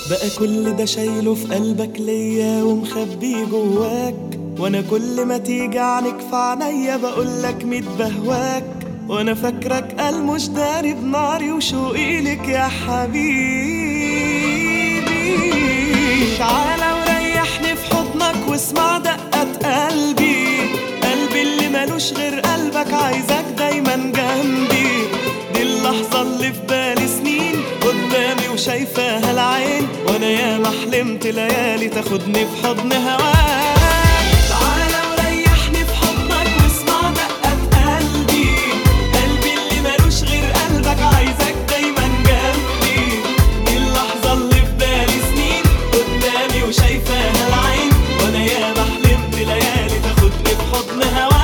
بقى كل ده شايله في قلبك ليا ومخبيه جواك وانا كل ما تيجي عنك في عينيا بقولك ميت بهواك وانا فاكرك قال مش داري بناري وشوقي لك يا حبيبي تعالى وريحني في حضنك واسمع دقة قلبي قلبي اللي ملوش غير قلبك عايزك دايما جنبي دي اللحظة اللي في بالي سنين قدامي وشايفاها العين وانا ياما حلمت ليالي تاخدني في حضن هواك تعالى وريحني في حضنك واسمع دقة قلبي قلبي اللي ملوش غير قلبك عايزك دايما جنبي دي اللحظة اللي في بالي سنين قدامي وشايفاها العين وانا ياما حلمت ليالي تاخدني في حضن هواك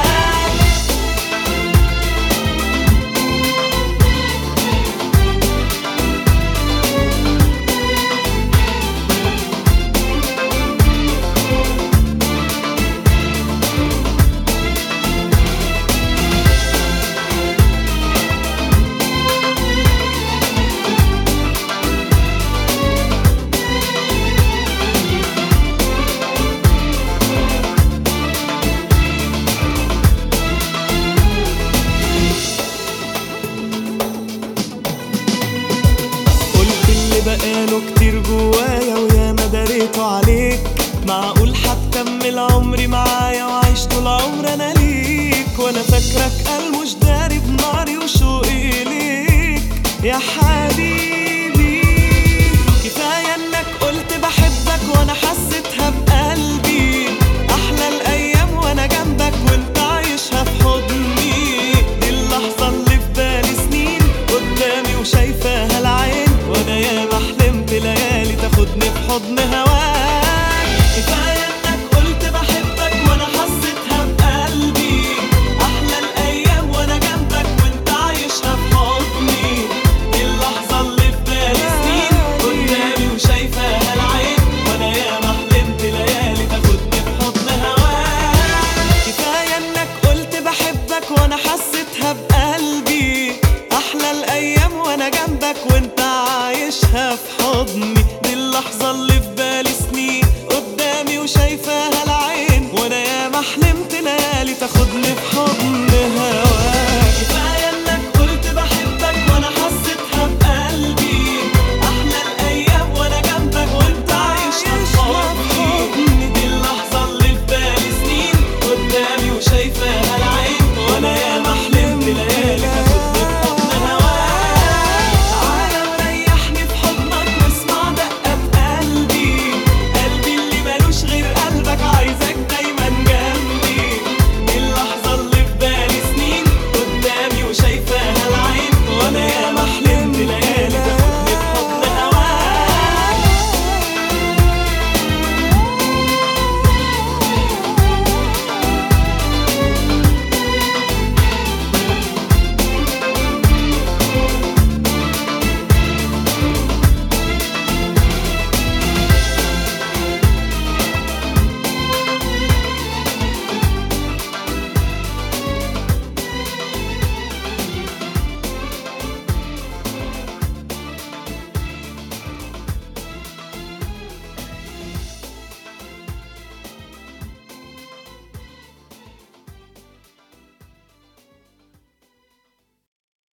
قلت اللي بقاله كتير جوايا ويا ما دريته عليك معقول هتكمل عمري معايا وعيش طول عمري انا ليك وانا فاكرك قال مش داري بناري وشوقي ليك يا حبيبي كفايه انك قلت بحبك وانا حسيتها بقلبي احلى الايام وانا جنبك وانت عايشها في حضني دي اللحظه اللي في بالي سنين قدامي وشايفاها العين وانا ياما حلمت ليالي تاخدني في حضن هواك كفايه انك قلت بحبك وانا حسيتها بقلبي احلى الايام وانا جنبك وانت عايشها في حضني دي اللحظه اللي في بالي سنين قدامي وشايفاها العين وانا ياما حلمت ليالي تاخدني في حضن هواك كفايه انك قلت بحبك وانا حاسه